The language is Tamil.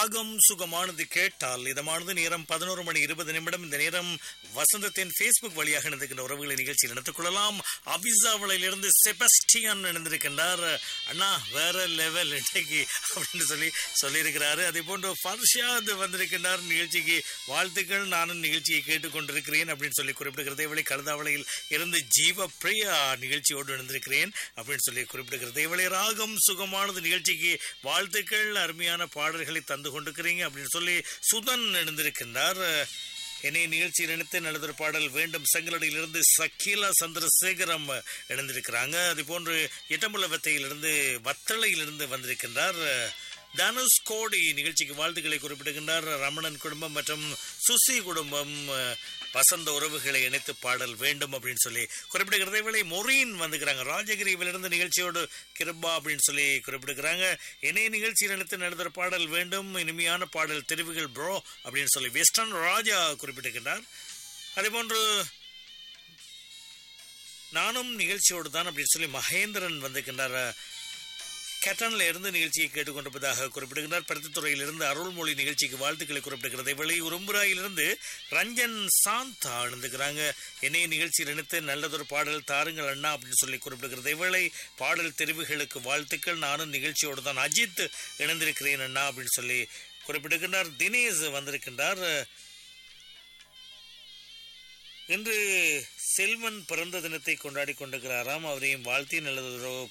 ராகம் சுகமானது கேட்டால் இதமானது நேரம் பதினோரு மணி இருபது நிமிடம் இந்த நேரம் வசந்தத்தின் ஃபேஸ்புக் வழியாக நடந்துகின்ற உறவுகளை நிகழ்ச்சியில் நடத்திக் கொள்ளலாம் அபிசாவளையிலிருந்து செபஸ்டியன் இணைந்திருக்கின்றார் அண்ணா வேற லெவல் இன்னைக்கு அப்படின்னு சொல்லி சொல்லியிருக்கிறாரு அதே போன்று ஃபர்ஷாத் வந்திருக்கின்றார் நிகழ்ச்சிக்கு வாழ்த்துக்கள் நானும் நிகழ்ச்சியை கேட்டுக்கொண்டிருக்கிறேன் அப்படின்னு சொல்லி குறிப்பிடுகிறதே வேளை கழுதாவளையில் இருந்து ஜீவ பிரியா நிகழ்ச்சியோடு இணைந்திருக்கிறேன் அப்படின்னு சொல்லி குறிப்பிடுகிறது இவளை ராகம் சுகமானது நிகழ்ச்சிக்கு வாழ்த்துக்கள் அருமையான பாடல்களை தந்து கொண்டிருக்கிறீங்க அப்படின்னு சொல்லி சுதன் எழுந்திருக்கின்றார் என்னை நிகழ்ச்சி நினைத்து நல்லதொரு பாடல் வேண்டும் செங்கலடியிலிருந்து சக்கீலா சந்திரசேகரம் இணைந்திருக்கிறாங்க அது போன்று எட்டம்புல வத்தையிலிருந்து வத்தளையிலிருந்து வந்திருக்கின்றார் தனுஷ் கோடி நிகழ்ச்சிக்கு வாழ்த்துக்களை குறிப்பிடுகின்றார் ரமணன் குடும்பம் மற்றும் சுசி குடும்பம் அஹ், வசந்த உறவுகளை இணைத்து பாடல் வேண்டும் அப்படின்னு சொல்லி குறிப்பிடுகிறதை வேளை மொரீன் வந்துக்கிறாங்க ராஜகிரியிலிருந்து நிகழ்ச்சியோடு கிருபா அப்படின்னு சொல்லி குறிப்பிடுகிறாங்க இணைய நிகழ்ச்சியில் இணைத்து நடத்துகிற பாடல் வேண்டும் இனிமையான பாடல் தெரிவுகள் ப்ரோ அப்படின்னு சொல்லி வெஸ்டர்ன் ராஜா குறிப்பிட்டிருக்கின்றார் அதே போன்று நானும் நிகழ்ச்சியோடு தான் அப்படின்னு சொல்லி மகேந்திரன் வந்திருக்கின்றார் கேட்டன்ல இருந்து நிகழ்ச்சியை கேட்டுக்கொண்டிருப்பதாக குறிப்பிடுகிறார் பருத்தித்துறையிலிருந்து அருள்மொழி நிகழ்ச்சிக்கு வாழ்த்துக்களை குறிப்பிடுகிறது வெளி உரும்புராயிலிருந்து ரஞ்சன் சாந்தா எழுந்துக்கிறாங்க என்னைய நிகழ்ச்சி நினைத்து நல்லதொரு பாடல் தாருங்கள் அண்ணா அப்படின்னு சொல்லி குறிப்பிடுகிறது இவளை பாடல் தெரிவுகளுக்கு வாழ்த்துக்கள் நானும் நிகழ்ச்சியோடு தான் அஜித் இணைந்திருக்கிறேன் அண்ணா அப்படின்னு சொல்லி குறிப்பிடுகின்றார் தினேஷ் வந்திருக்கின்றார் இன்று செல்வன் பிறந்த தினத்தை கொண்டாடி கொண்டிருக்கிறாராம் அவரையும் வாழ்த்தி நல்லதொரு